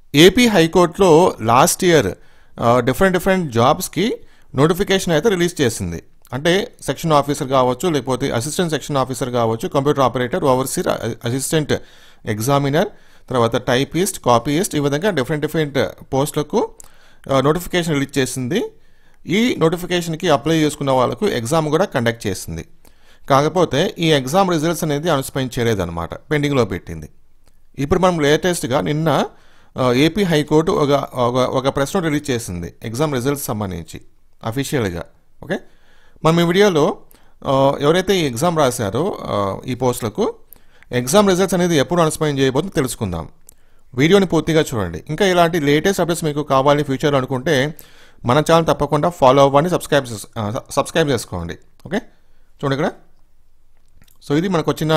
AP హైకోర్టులో last year different different జాబ్స్కి notification అయితే రిలీజ్ చేసింది అంటే సెక్షన్ ఆఫీసర్ కావచ్చు లేకపోతే అసిస్టెంట్ సెక్షన్ ఆఫీసర్ కావచ్చు computer operator overseer assistant examiner తర్వాత టైపిస్ట్ కాపీయిస్ట్ ఈ విధంగా డిఫరెంట్ డిఫరెంట్ పోస్టులకు నోటిఫికేషన్ రిలీజ్ చేసింది ఈ నోటిఫికేషన్కి అప్లై చేసుకున్న వాళ్ళకు ఎగ్జామ్ కూడా కండక్ట్ చేసింది కాకపోతే ఈ ఎగ్జామ్ రిజల్ట్స్ అనేది అనుస్పెండ్ చేయలేదన్నమాట పెండింగ్లో పెట్టింది ఇప్పుడు మనం లేటెస్ట్గా నిన్న ఆ, ఏపీ హైకోర్టు ఒక ఒక ఒక ప్రెస్ నోట్ రిలీజ్ చేసింది ఎగ్జామ్ రిజల్ట్స్ సంబంధించి అఫీషియల్గా ఓకే మనం ఈ వీడియోలో ఆ, ఎవరైతే ఈ ఎగ్జామ్ రాశారో ఆ, ఈ పోస్టులకు ఎగ్జామ్ రిజల్ట్స్ అనేది ఎప్పుడు అనౌన్స్మెంట్ చేయబోతుందో తెలుసుకుందాం వీడియోని పూర్తిగా చూడండి ఇంకా ఇలాంటి లేటెస్ట్ అప్డేట్స్ మీకు కావాలి ఫ్యూచర్లో అనుకుంటే మన ఛానల్ తప్పకుండా ఫాలో అవ్వండి సబ్స్క్రైబ్ చేస్- ఆ, సబ్స్క్రైబ్ చేసుకోండి ఓకే చూడండి ఇక్కడ సో ఇది మనకు వచ్చిన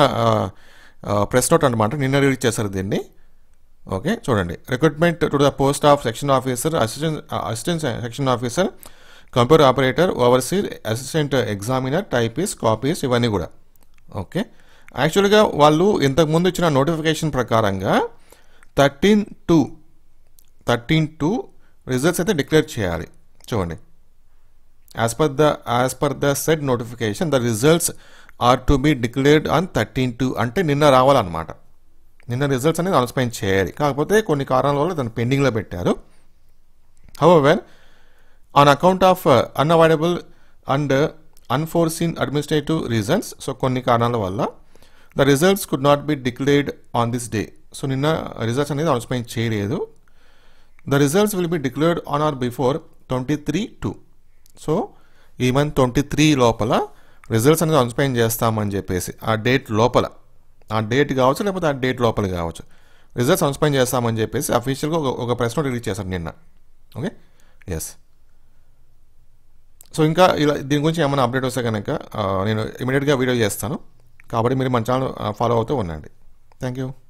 ప్రెస్ నోట్ అనమాట నిన్న రిలీజ్ చేశారు దీన్ని ఓకే చూడండి recruitment to the post of section officer assistant assistant section officer computer operator overseer assistant examiner typist copies ఇవన్నీ కూడా ఓకే యాక్చువల్గా వాళ్ళు ఇంతకుముందు ఇచ్చిన నోటిఫికేషన్ ప్రకారంగా thirteen two thirteen two results అయితే డిక్లేర్ చేయాలి చూడండి as per the as per the said notification the results are to be declared on thirteen two అంటే నిన్న రావాలన్నమాట నిన్న రిజల్ట్స్ అనేది అనౌన్స్మెంట్ చేయాలి కాకపోతే కొన్ని కారణాల వల్ల దాన్ని పెండింగ్లో పెట్టారు however on account of unavoidable and unforeseen administrative reasons so కొన్ని కారణాల వల్ల the results could not be declared on this day so నిన్న రిజల్ట్స్ అనేది అనౌన్స్మెంట్ చేయలేదు the results will be declared on or before twenty three two so ఈ month twenty three లోపల results అనేది announcement చేస్తామని చెప్పేసి ఆ డేట్ లోపల ఆ డేట్ కావచ్చు లేకపోతే ఆ డేట్ లోపల కావచ్చు రిజల్ట్స్ అనౌన్స్మెంట్ చేస్తామని చెప్పేసి అఫీషియల్గా ఒక ఒక ప్రెస్ నోట్ రిలీజ్ చేశారు నిన్న ఓకే ఎస్ సో ఇంకా ఇలా దీని గురించి ఏమైనా అప్డేట్ వస్తే కనుక ఆ, నేను ఇమీడియట్గా వీడియో చేస్తాను కాబట్టి మీరు మన ఛానల్ ఫాలో అవుతూ ఉండండి థ్యాంక్ యూ